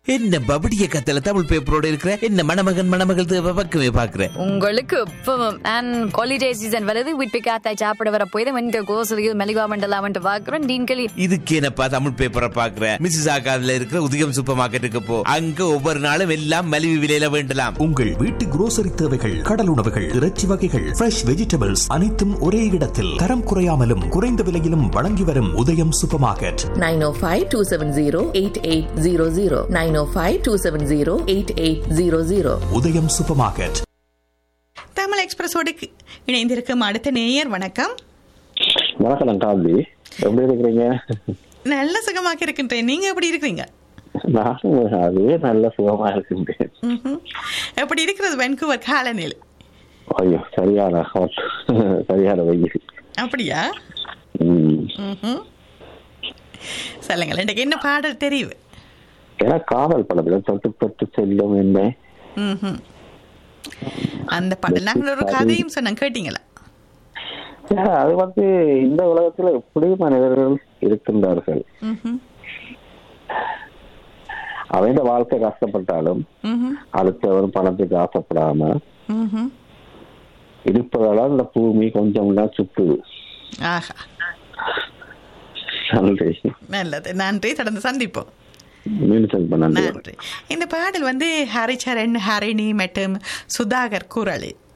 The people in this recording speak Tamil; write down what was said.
என்ன பபடிய கத்தல தமிழ் பேப்பரோட இருக்கிற என்ன மணமகன் மணமகள் தேவை பக்கமே பாக்குற உங்களுக்கு இப்பவும் அண்ட் ஹாலிடே சீசன் வருது வீட்டு காத்தாய் சாப்பிட வர போய் வந்து கோசலியில் மெலிவா மண்டலாமன்ட்டு பார்க்குறோம் டீன்களி இதுக்கு என்னப்பா தமிழ் பேப்பரை பாக்குற மிஸ்ஸஸ் ஆகாதுல இருக்கிற உதயம் சூப்பர் மார்க்கெட்டுக்கு போ அங்க ஒவ்வொரு நாளும் எல்லாம் மலிவு விலையில வேண்டலாம் உங்கள் வீட்டு குரோசரி தேவைகள் கடல் உணவுகள் இறைச்சி வகைகள் ஃப்ரெஷ் வெஜிடபிள்ஸ் அனைத்தும் ஒரே இடத்தில் தரம் குறையாமலும் குறைந்த விலையிலும் வழங்கி வரும் உதயம் சூப்பர் மார்க்கெட் 905-270-8800 905-270-8800 உதயம் சூப்பர் மார்க்கெட் தமிழ் எக்ஸ்பிரஸோடு கி- இணைந்திருக்கும் அடுத்த நேயர் வணக்கம் வணக்கம் காந்தி எப்படி இருக்கிறீங்க நல்ல சுகமாக இருக்கின்றேன் நீங்க எப்படி இருக்கிறீங்க நானும் அதே நல்ல சுகமா இருக்கின்றேன் ம்ஹும். எப்படி இருக்கிறது வென்கூவர் காலநிலை ஐயோ சரியான hot. சரியான வெயில் அப்படியா ம். ம்ஹும். சொல்லுங்கள் எனக்கு என்ன பாடல் தெரியுது ஏன்னா காதல் படத்துல தொட்டு தொட்டு செல்லும் என்ன ம்ஹும். அந்த பாடல் நாங்கள் ஒரு கதையும் சொன்னோம் கேட்டீங்களா ஏன்னா, அது வந்து இந்த உலகத்துல எப்படி மனிதர்கள் இருக்கின்றார்கள் ம்ஹும். அவன் வாழ்க்கை கஷ்டப்பட்டாலும் ம்ஹும். அடுத்தவன் பணத்துக்கு ஆசைப்படாம ம்ஹும். இருப்பதால இந்த பூமி கொஞ்சம் தான் சுத்துது ஆஹா நன்றி நல்லது நன்றி தொடர்ந்து சந்திப்போம் மீண்டும் பண்ண நன்றி நன்றி இந்த பாடல் வந்து ஹரிச்சரண் ஹரிணி மற்றும் சுதாகர் குரலில்